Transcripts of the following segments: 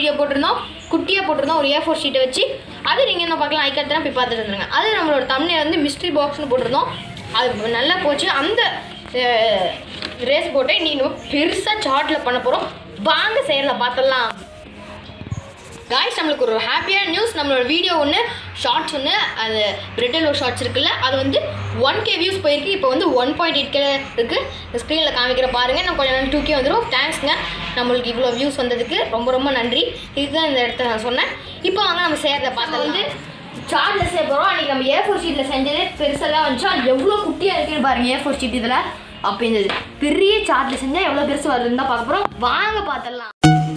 video போட்டிருந்தோம் குட்டியாக போட்டிருந்தோம் ஒரு ஏ ஃபோர் ஷீட்டை வச்சு அது நீங்கள் என்ன பார்க்கலாம் ஐக்கத்தான் போய் பார்த்துட்டு இருந்துருங்க அது நம்மளோட தமிழ் வந்து மிஸ்ட்ரி பாக்ஸ்னு போட்டிருந்தோம் அது நல்லா போச்சு அந்த ரேஸ் போட்டு இன்றைக்கி நம்ம பெருசாக சார்ட்டில் பண்ண போகிறோம் வாங்க செயலில் பார்த்துடலாம் காய்ஸ் நம்மளுக்கு ஒரு ஹாப்பியான நியூஸ் நம்மளோட வீடியோ ஒன்று ஷார்ட்ஸ் ஒன்று அது பிரிட்டலோ ஷார்ட்ஸ் இருக்குல்ல அது வந்து ஒன் கே வியூஸ் போயிருக்கு இப்போ வந்து ஒன் பாயிண்ட் எயிட் கே இருக்குது ஸ்க்ரீனில் காமிக்கிற பாருங்கள் நான் கொஞ்சம் நாள் டூ கே வந்துடும் தேங்க்ஸ்ங்க நம்மளுக்கு இவ்வளோ வியூஸ் வந்ததுக்கு ரொம்ப ரொம்ப நன்றி இதுதான் இந்த இடத்த நான் சொன்னேன் இப்போ வாங்க நம்ம செய்கிறத பார்த்தா வந்து சார்ட்டில் செய்ய போகிறோம் அன்றைக்கி நம்ம ஏ ஃபோர் ஷீட்டில் செஞ்சதே பெருசாக தான் வந்துச்சு அது எவ்வளோ குட்டியாக இருக்குன்னு பாருங்கள் ஏ ஃபோர் ஷீட் இதில் அப்போ இந்த பெரிய சார்ட்டில் செஞ்சால் எவ்வளோ பெருசு வருதுன்னு தான் பார்க்க போகிறோம் வாங்க பார்த்துடலாம்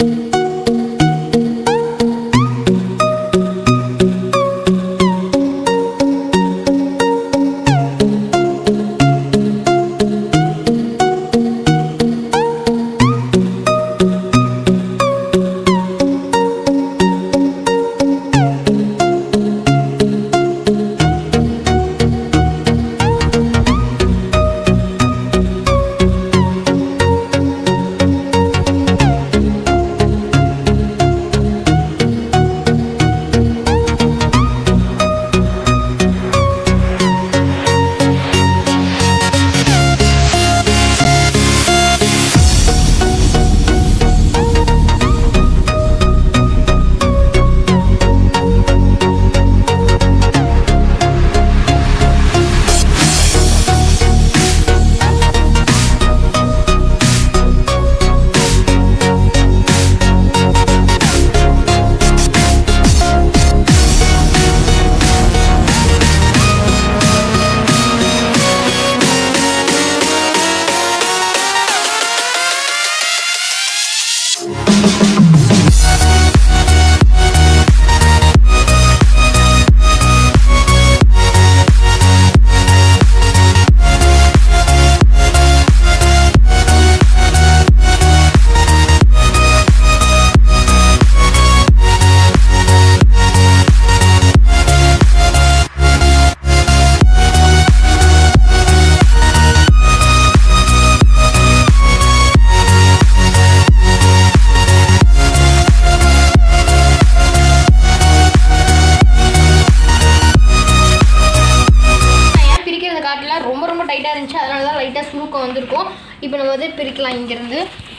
நான் ஏன் பிரிக்கிற காட்டில் ரொம்ப ரொம்ப டைட்டாக இருந்துச்சு அதனால தான் லைட்டாக சுருக்கம் வந்திருக்கும் இப்போ நம்ம வந்து பிரிக்கலாம் இங்கேருந்து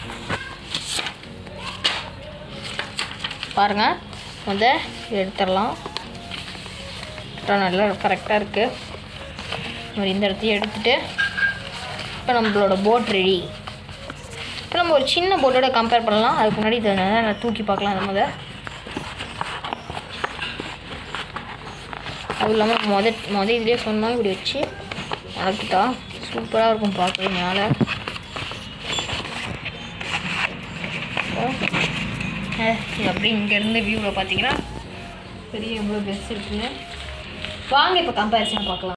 பாருங்க வந்து எடுத்துடலாம் அப்புறம் நல்லா கரெக்டாக இருக்குது நம்ம இந்த இடத்தையும் எடுத்துட்டு இப்போ நம்மளோட போட் ரெடி இப்போ நம்ம ஒரு சின்ன போட்டோட கம்பேர் பண்ணலாம் அதுக்கு முன்னாடி இதை நல்லா தூக்கி பார்க்கலாம் நம்ம அதை அதுவும் இல்லாமல் மொத மொத இதுலேயே சொன்னோம் இப்படி வச்சு வளர்த்துட்டா சூப்பராக இருக்கும் பார்க்கவே மேலே இது அப்படியே இங்கேருந்து வியூவில் பார்த்தீங்கன்னா பெரிய எவ்வளோ பெருசு இருக்குன்னு வாங்க இப்போ கம்பேரிசன் பார்க்கலாம்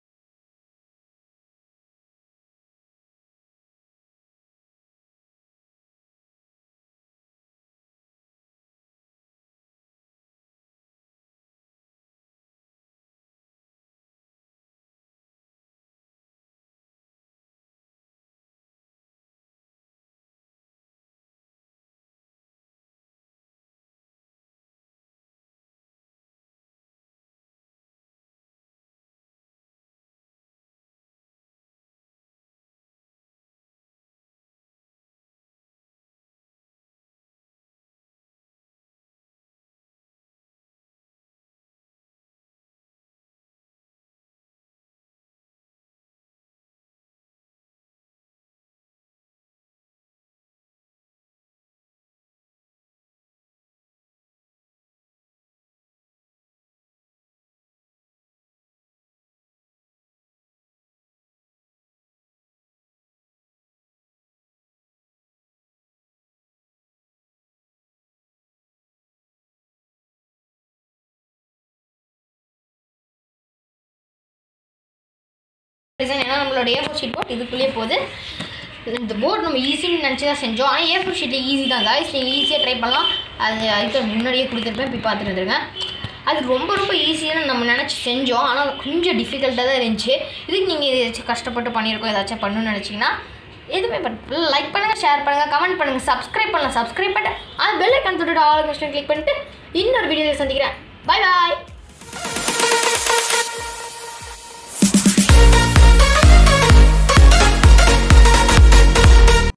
டிசைன் ஏன்னா நம்மளோட ஏ ஃபோர் ஷீட் போட் இதுக்குள்ளேயே போகுது இந்த போர்ட் நம்ம ஈஸின்னு நினச்சி தான் செஞ்சோம் ஆனால் ஏ ஃபோர் ஷீட்டில் ஈஸி தான் காய்ஸ் நீங்கள் ஈஸியாக ட்ரை பண்ணலாம் அது அதுக்கு முன்னாடியே கொடுத்துருப்பேன் போய் பார்த்துட்டு வந்துருங்க அது ரொம்ப ரொம்ப ஈஸியாக நம்ம நினச்சி செஞ்சோம் ஆனால் கொஞ்சம் டிஃபிகல்ட்டாக தான் இருந்துச்சு இதுக்கு நீங்கள் ஏதாச்சும் கஷ்டப்பட்டு பண்ணியிருக்கோம் ஏதாச்சும் பண்ணணும்னு நினச்சிங்கன்னா எதுவுமே பண்ண லைக் பண்ணுங்கள் ஷேர் பண்ணுங்கள் கமெண்ட் பண்ணுங்கள் சப்ஸ்கிரைப் பண்ணலாம் சப்ஸ்கிரைப் பண்ணிட்டு அந்த பெல் ஐக்கான் தொட்டுட்டு ஆல் கிளிக் பண்ணிட்டு இன்னொரு வீடியோவில் சந்திக்கிறேன் பை பாய்